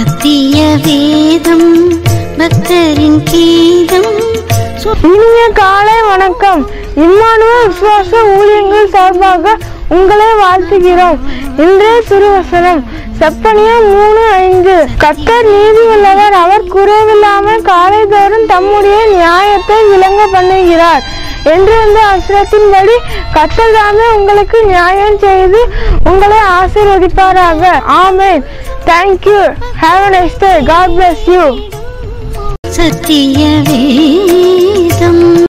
சத்திய வேதம் பக்தரின் கீதம் சு- இனிய காலை வணக்கம் இம்மானுவல் விசுவாச ஊழியங்கள் சார்பாக உங்களை வாழ்த்துகிறோம் இன்றைய திருவசனம் செப்பனியா மூணு ஐந்து கத்தர் நீதி உள்ளவர் அவர் குறைவில்லாமல் காலைதோறும் தம்முடைய நியாயத்தை விளங்க பண்ணுகிறார் என்று இந்த அசுரத்தின்படி கத்தர் தாமே உங்களுக்கு நியாயம் செய்து உங்களை ஆசீர்வதிப்பாராக ஆமென் thank you have a nice day god bless you சத்திய வேதம்